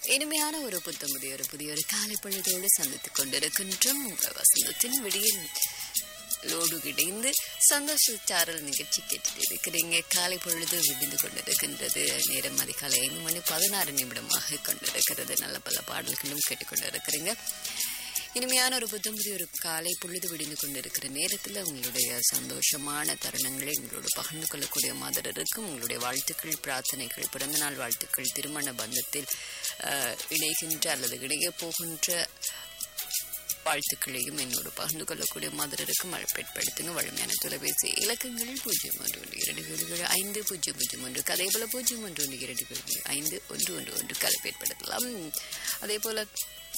இனிமையான ஒரு புத்தம் புதிய ஒரு புதிய ஒரு காலை பொழுதோடு சந்தித்துக் கொண்டிருக்கின்றோம் உங்கள் வசந்தத்தின் விடியில் லோடு கிடைந்து சந்தோஷ சாரல் நிகழ்ச்சி கேட்டுட்டு இருக்கிறீங்க காலை பொழுது விடிந்து கொண்டிருக்கின்றது நேரம் அதிகாலை ஐந்து மணி பதினாறு நிமிடமாக கொண்டிருக்கிறது நல்ல பல பாடல்களும் கேட்டுக்கொண்டிருக்கிறீங்க இனிமையான ஒரு புத்தம் புதிய ஒரு காலை பொழுது விடிந்து கொண்டிருக்கிற நேரத்தில் உங்களுடைய சந்தோஷமான தருணங்களை உங்களோட பகிர்ந்து கொள்ளக்கூடிய மாதிரி இருக்கும் உங்களுடைய வாழ்த்துக்கள் பிரார்த்தனைகள் பிறந்தநாள் வாழ்த்துக்கள் திருமண பந்தத்தில் அஹ், இணைகின்ற அல்லது இணைய போகின்ற வாழ்த்துக்களையும் என்னோடு பகிர்ந்து கொள்ளக்கூடிய மாதிரி இருக்கும் அழைப்பேற்படுத்துங்க வலிமையான தொலைபேசி இலக்கங்கள் பூஜ்ஜியம் ஒன்று ஒன்று இரண்டு ஏழு ஐந்து பூஜ்ஜியம் பூஜ்ஜியம் ஒன்று அதே போல பூஜ்ஜியம் ஒன்று ஒன்று இரண்டு ஏழு ஐந்து ஒன்று ஒன்று ஒன்று அழைப்பேற்படுத்தலாம் அதே போல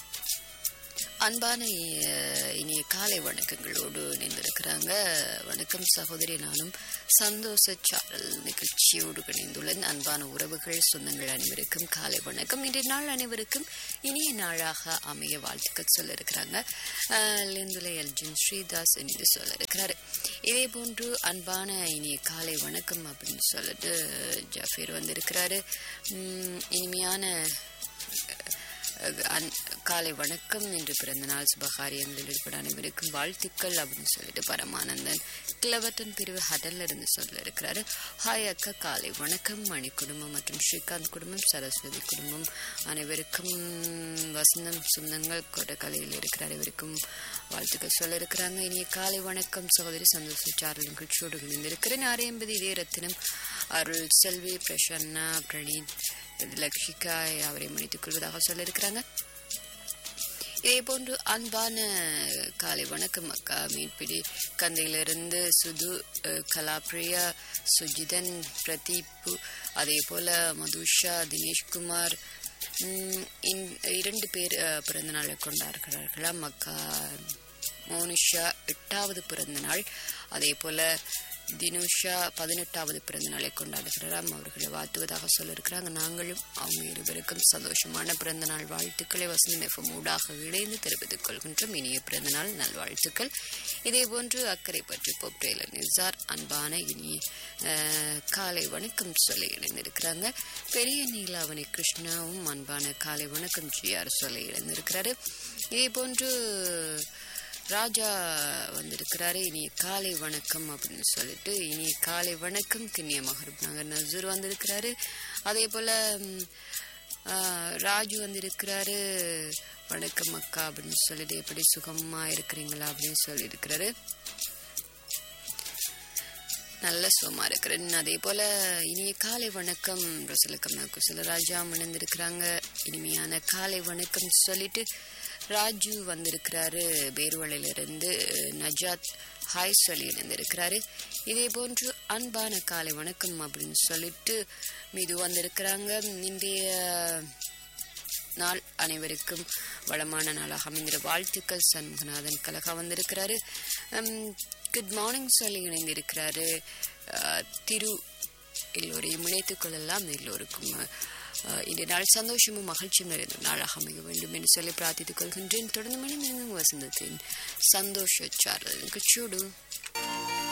அன்பான அஹ், இனிய காலை வணக்கங்களோடு இணைந்திருக்கிறாங்க வணக்கம் சகோதரி நானும் சந்தோஷ சாரல் நிகழ்ச்சியோடு இணைந்துள்ளேன் அன்பான உறவுகள் சொந்தங்கள் அனைவருக்கும் காலை வணக்கம் இன்றைய நாள் அனைவருக்கும் இனிய நாளாக அமைய வாழ்த்துக்கள் சொல்ல இருக்கிறாங்க லிந்துலை அல்ஜின் ஸ்ரீதாஸ் என்று சொல்ல இருக்கிறாரு இதே போன்று அன்பான இனிய காலை வணக்கம் அப்படின்னு சொல்லிட்டு ஜஃபீர் வந்திருக்கிறாரு உம், இனிமையான அஹ் அன்- காலை வணக்கம் என்று பிறந்த நாள் சுபகாரியங்களில் ஈடுபட அனைவருக்கும் வாழ்த்துக்கள் அப்படின்னு சொல்லிட்டு பரமானந்தன் கிளவட்டன் பிரிவு ஹடல்ல இருந்து சொல்ல இருக்கிறாரு ஹாய் அக்கா காலை வணக்கம் மணி குடும்பம் மற்றும் ஸ்ரீகாந்த் குடும்பம் சரஸ்வதி குடும்பம் அனைவருக்கும் வசந்தம் சொந்தங்கள் கொடக்கலையில் இருக்கிற அனைவருக்கும் வாழ்த்துக்கள் சொல்ல இருக்கிறாங்க இனிய காலை வணக்கம் சகோதரி சந்தோஷ சாரல் நிகழ்ச்சியோடு இணைந்திருக்கிறேன் ஆரியம்பதி இதே ரத்தினம் அருள் செல்வி பிரசன்னா பிரணீத் லக்ஷிகா அவரை மன்னித்துக் கொள்வதாக சொல்லியிருக்கிறாங்க இதே போன்று அன்பான காலை வணக்கம் அக்கா மீன்பிடி கந்தையிலிருந்து சுது அஹ், கலாப்ரியா சுஜிதன் பிரதீப் அதே போல மதுஷா தினேஷ்குமார் உம், இந்த இரண்டு பேர் அஹ், பிறந்த நாளை கொண்டாடுகிறார்களாம் அக்கா மோனிஷா எட்டாவது பிறந்த நாள் அதே போல தினுஷா பதினெட்டாவது பிறந்த நாளை கொண்டாடுகிறாராம் அவர்களை வாழ்த்துவதாக சொல்லியிருக்கிறாங்க நாங்களும் அவங்க இருவருக்கும் சந்தோஷமான பிறந்த நாள் வாழ்த்துக்களை வசந்தம் எஃப்எம் ஊடாக இணைந்து தெரிவித்துக் கொள்கின்றோம் இனிய பிறந்த நாள் நல்வாழ்த்துக்கள் இதே போன்று அக்கறை பற்றி போப் டெய்லர் நிசார் அன்பான இனிய அஹ், காலை வணக்கம் சொல்லி இணைந்திருக்கிறாங்க பெரிய நீலாவணி கிருஷ்ணாவும் அன்பான காலை வணக்கம் ஜிஆர் சொல்லி இணைந்திருக்கிறாரு இதே போன்று ராஜா வந்திருக்கிறாரு இனி காலை வணக்கம் அப்படின்னு சொல்லிட்டு இனி காலை வணக்கம் கிண்ணிய மகரூப் நகர் நசூர் வந்திருக்கிறாரு அதே போல ம், ஆ, ராஜு வந்திருக்கிறாரு வணக்கம் அக்கா அப்படின்னு சொல்லிட்டு எப்படி சுகமா இருக்கிறீங்களா அப்படின்னு சொல்லியிருக்கிறாரு நல்ல சுகமா இருக்கிறேன் அதே போல இனிய காலை வணக்கம் ரசலக்கம்மா குசலராஜா மணந்திருக்கிறாங்க இனிமையான காலை வணக்கம் சொல்லிட்டு ராஜு வந்திருக்கிறாரு பேருவளையிலிருந்து நஜாத் ஹாய் சொல்லி இணைந்திருக்கிறாரு இதே போன்று அன்பான காலை வணக்கம் அப்படின்னு சொல்லிட்டு மீது வந்திருக்கிறாங்க இன்றைய நாள் அனைவருக்கும் வளமான நாளாக அமைந்திர வாழ்த்துக்கள் சண்முகநாதன் கலகா வந்திருக்கிறாரு குட் மார்னிங் சொல்லி இணைந்திருக்கிறாரு அஹ், திரு எல்லோரையும் இணைத்துக் கொள்ளலாம் எல்லோருக்கும் அஹ், இந்த நாள் சந்தோஷமும் மகிழ்ச்சியும் நிறைந்த நாளாக அமைய வேண்டும் என்று சொல்லி பிரார்த்தித்துக் கொள்கின்றேன் தொடர்ந்து மணி வசந்தத்தின் சந்தோஷ சாரல் நிகழ்ச்சியோடு